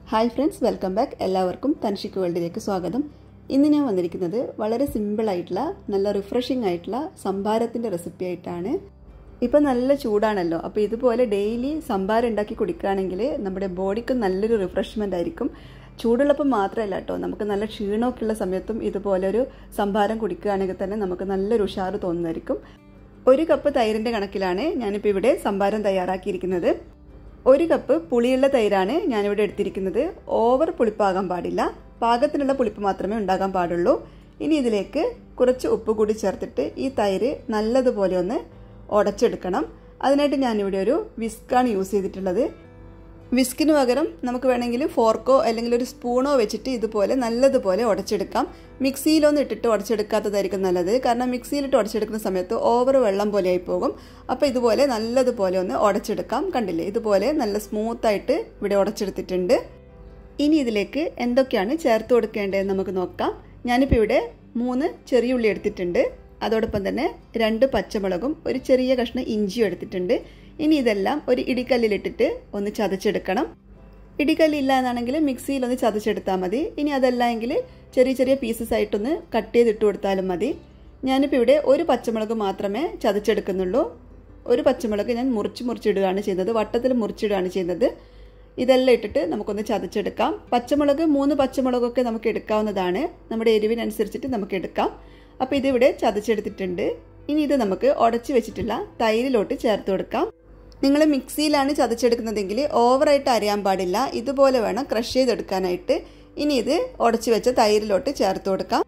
hi friends welcome back എല്ലാവർക്കും തൻഷിക്ക് വേൾഡിലേക്ക് സ്വാഗതം ഇന്ന് ഞാൻ വന്നിരിക്കുന്നത് വളരെ സിമ്പിളായിട്ടുള്ള നല്ല റിഫ്രഷിംഗ് ആയിട്ടുള്ള സംഭാരത്തിൻ്റെ റെസിപ്പി ആയിട്ടാണ് ഇപ്പം നല്ല ചൂടാണല്ലോ അപ്പോൾ ഇതുപോലെ ഡെയിലി സംഭാരം ഉണ്ടാക്കി കുടിക്കുകയാണെങ്കിൽ നമ്മുടെ ബോഡിക്ക് നല്ലൊരു റിഫ്രഷ്മെൻ്റ് ആയിരിക്കും ചൂടുള്ളപ്പം മാത്രമല്ല കേട്ടോ നമുക്ക് നല്ല ക്ഷീണമൊക്കെ ഉള്ള സമയത്തും ഇതുപോലെ ഒരു സംഭാരം കുടിക്കുകയാണെങ്കിൽ തന്നെ നമുക്ക് നല്ലൊരു ഉഷാറ് തോന്നുന്നതായിരിക്കും ഒരു കപ്പ് തൈരിൻ്റെ കണക്കിലാണ് ഞാനിപ്പോൾ ഇവിടെ സംഭാരം തയ്യാറാക്കിയിരിക്കുന്നത് ഒരു കപ്പ് പുളിയുള്ള തൈരാണ് ഞാനിവിടെ എടുത്തിരിക്കുന്നത് ഓവർ പുളിപ്പാകാൻ പാടില്ല പാകത്തിനുള്ള പുളിപ്പ് മാത്രമേ ഉണ്ടാകാൻ പാടുള്ളൂ ഇനി ഇതിലേക്ക് കുറച്ച് ഉപ്പ് കൂടി ചേർത്തിട്ട് ഈ തൈര് നല്ലതുപോലെ ഒന്ന് ഉടച്ചെടുക്കണം അതിനായിട്ട് ഞാനിവിടെ ഒരു വിസ്കാണ് യൂസ് ചെയ്തിട്ടുള്ളത് വിസ്കിന് പകരം നമുക്ക് വേണമെങ്കിൽ ഫോർക്കോ അല്ലെങ്കിൽ ഒരു സ്പൂണോ വെച്ചിട്ട് ഇതുപോലെ നല്ലതുപോലെ ഉടച്ചെടുക്കാം മിക്സിയിലൊന്നും ഇട്ടിട്ട് ഉടച്ചെടുക്കാത്തതായിരിക്കും നല്ലത് കാരണം മിക്സിയിലിട്ട് ഉടച്ചെടുക്കുന്ന സമയത്ത് ഓവർ വെള്ളം പോലെ ആയി പോകും അപ്പോൾ ഇതുപോലെ നല്ലതുപോലെ ഒന്ന് ഉടച്ചെടുക്കാം കണ്ടില്ലേ ഇതുപോലെ നല്ല സ്മൂത്തായിട്ട് ഇവിടെ ഉടച്ചെടുത്തിട്ടുണ്ട് ഇനി ഇതിലേക്ക് എന്തൊക്കെയാണ് ചേർത്ത് കൊടുക്കേണ്ടതെന്ന് നമുക്ക് നോക്കാം ഞാനിപ്പോൾ ഇവിടെ മൂന്ന് ചെറിയ ഉള്ളി എടുത്തിട്ടുണ്ട് അതോടൊപ്പം തന്നെ രണ്ട് പച്ചമുളകും ഒരു ചെറിയ കഷ്ണം ഇഞ്ചിയും എടുത്തിട്ടുണ്ട് ഇനി ഇതെല്ലാം ഒരു ഇടിക്കല്ലിലിട്ടിട്ട് ഒന്ന് ചതച്ചെടുക്കണം ഇടിക്കല്ലില്ല എന്നാണെങ്കിൽ മിക്സിയിൽ ഒന്ന് ചതച്ചെടുത്താൽ മതി ഇനി അതല്ല എങ്കിൽ ചെറിയ ചെറിയ പീസസ് ആയിട്ടൊന്ന് കട്ട് ചെയ്തിട്ട് കൊടുത്താലും മതി ഞാനിപ്പോൾ ഇവിടെ ഒരു പച്ചമുളക് മാത്രമേ ചതച്ചെടുക്കുന്നുള്ളൂ ഒരു പച്ചമുളക് ഞാൻ മുറിച്ച് മുറിച്ചിടുകയാണ് ചെയ്യുന്നത് വട്ടത്തിൽ മുറിച്ചിടുകയാണ് ചെയ്യുന്നത് ഇതെല്ലാം ഇട്ടിട്ട് നമുക്കൊന്ന് ചതച്ചെടുക്കാം പച്ചമുളക് മൂന്ന് പച്ചമുളകൊക്കെ നമുക്ക് എടുക്കാവുന്നതാണ് നമ്മുടെ എരിവിനനുസരിച്ചിട്ട് നമുക്ക് എടുക്കാം അപ്പോൾ ഇതിവിടെ ചതച്ചെടുത്തിട്ടുണ്ട് ഇനി ഇത് നമുക്ക് ഉടച്ചു വെച്ചിട്ടുള്ള തൈരിലോട്ട് ചേർത്ത് കൊടുക്കാം നിങ്ങൾ മിക്സിയിലാണ് ചതച്ചെടുക്കുന്നതെങ്കിൽ ഓവറായിട്ട് അരിയാൻ പാടില്ല ഇതുപോലെ വേണം ക്രഷ് ചെയ്തെടുക്കാനായിട്ട് ഇനി ഇത് ഉടച്ചു വെച്ച തൈരിലോട്ട് ചേർത്ത് കൊടുക്കാം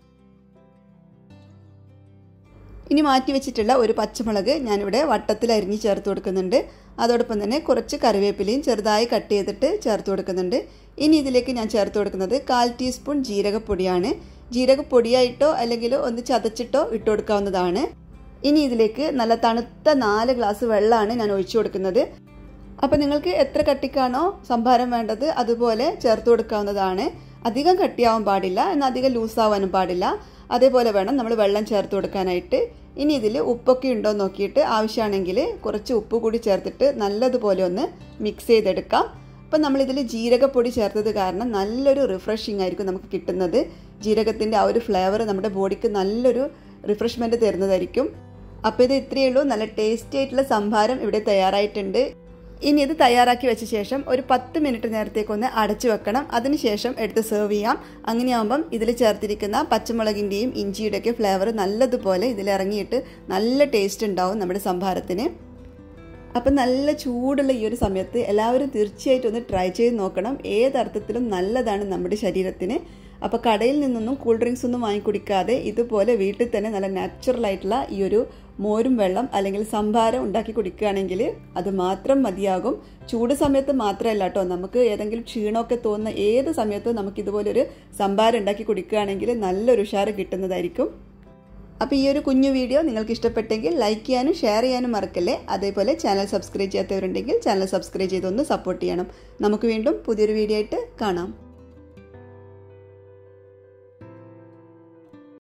ഇനി മാറ്റി വെച്ചിട്ടുള്ള ഒരു പച്ചമുളക് ഞാനിവിടെ വട്ടത്തിൽ അരിഞ്ഞ് ചേർത്ത് കൊടുക്കുന്നുണ്ട് അതോടൊപ്പം തന്നെ കുറച്ച് കറിവേപ്പിലയും ചെറുതായി കട്ട് ചെയ്തിട്ട് ചേർത്ത് കൊടുക്കുന്നുണ്ട് ഇനി ഇതിലേക്ക് ഞാൻ ചേർത്ത് കൊടുക്കുന്നത് കാൽ ടീസ്പൂൺ ജീരകപ്പൊടിയാണ് ജീരകപ്പൊടിയായിട്ടോ അല്ലെങ്കിൽ ഒന്ന് ചതച്ചിട്ടോ ഇട്ട് കൊടുക്കാവുന്നതാണ് ഇനി ഇതിലേക്ക് നല്ല തണുത്ത നാല് ഗ്ലാസ് വെള്ളമാണ് ഞാൻ ഒഴിച്ചു കൊടുക്കുന്നത് അപ്പോൾ നിങ്ങൾക്ക് എത്ര കട്ടിക്കാണോ സംഭാരം വേണ്ടത് അതുപോലെ ചേർത്ത് കൊടുക്കാവുന്നതാണ് അധികം കട്ടിയാവാൻ പാടില്ല എന്നാൽ അധികം ലൂസാവാനും പാടില്ല അതേപോലെ വേണം നമ്മൾ വെള്ളം ചേർത്ത് കൊടുക്കാനായിട്ട് ഇനി ഇതിൽ ഉപ്പൊക്കെ ഉണ്ടോ നോക്കിയിട്ട് ആവശ്യമാണെങ്കിൽ കുറച്ച് ഉപ്പ് കൂടി ചേർത്തിട്ട് നല്ലതുപോലെ ഒന്ന് മിക്സ് ചെയ്തെടുക്കാം അപ്പം നമ്മളിതിൽ ജീരകപ്പൊടി ചേർത്തത് കാരണം നല്ലൊരു റിഫ്രഷിംഗ് ആയിരിക്കും നമുക്ക് കിട്ടുന്നത് ജീരകത്തിൻ്റെ ആ ഒരു ഫ്ലേവർ നമ്മുടെ ബോഡിക്ക് നല്ലൊരു റിഫ്രഷ്മെൻറ്റ് തരുന്നതായിരിക്കും അപ്പോൾ ഇത് ഇത്രയേ ഉള്ളൂ നല്ല ടേസ്റ്റി ആയിട്ടുള്ള സംഭാരം ഇവിടെ തയ്യാറായിട്ടുണ്ട് ഇനി ഇത് തയ്യാറാക്കി വെച്ച ശേഷം ഒരു പത്ത് മിനിറ്റ് നേരത്തേക്കൊന്ന് അടച്ചു വെക്കണം അതിനുശേഷം എടുത്ത് സെർവ് ചെയ്യാം അങ്ങനെയാകുമ്പം ഇതിൽ ചേർത്തിരിക്കുന്ന പച്ചമുളകിൻ്റെയും ഇഞ്ചിയുടെയൊക്കെ ഫ്ലേവർ നല്ലതുപോലെ ഇതിലിറങ്ങിയിട്ട് നല്ല ടേസ്റ്റ് ഉണ്ടാവും നമ്മുടെ സംഭാരത്തിന് അപ്പം നല്ല ചൂടുള്ള ഈ ഒരു സമയത്ത് എല്ലാവരും തീർച്ചയായിട്ടും ഒന്ന് ട്രൈ ചെയ്ത് നോക്കണം ഏതർത്ഥത്തിലും നല്ലതാണ് നമ്മുടെ ശരീരത്തിന് അപ്പോൾ കടയിൽ നിന്നൊന്നും കൂൾ ഡ്രിങ്ക്സ് ഒന്നും വാങ്ങിക്കുടിക്കാതെ ഇതുപോലെ വീട്ടിൽ തന്നെ നല്ല നാച്ചുറൽ ആയിട്ടുള്ള ഈ ഒരു മോരും വെള്ളം അല്ലെങ്കിൽ സംഭാരം ഉണ്ടാക്കി കുടിക്കുകയാണെങ്കിൽ അത് മാത്രം മതിയാകും ചൂട് സമയത്ത് മാത്രമല്ല കേട്ടോ നമുക്ക് ഏതെങ്കിലും ക്ഷീണമൊക്കെ തോന്നുന്ന ഏത് സമയത്തും നമുക്ക് ഇതുപോലൊരു സംഭാരം ഉണ്ടാക്കി കുടിക്കുകയാണെങ്കിൽ നല്ലൊരു ഉഷാറ് കിട്ടുന്നതായിരിക്കും അപ്പോൾ ഈ ഒരു കുഞ്ഞു വീഡിയോ നിങ്ങൾക്ക് ഇഷ്ടപ്പെട്ടെങ്കിൽ ലൈക്ക് ചെയ്യാനും ഷെയർ ചെയ്യാനും മറക്കല്ലേ അതേപോലെ ചാനൽ സബ്സ്ക്രൈബ് ചെയ്യാത്തവരുണ്ടെങ്കിൽ ചാനൽ സബ്സ്ക്രൈബ് ചെയ്തൊന്ന് സപ്പോർട്ട് ചെയ്യണം നമുക്ക് വീണ്ടും പുതിയൊരു വീഡിയോ ആയിട്ട് കാണാം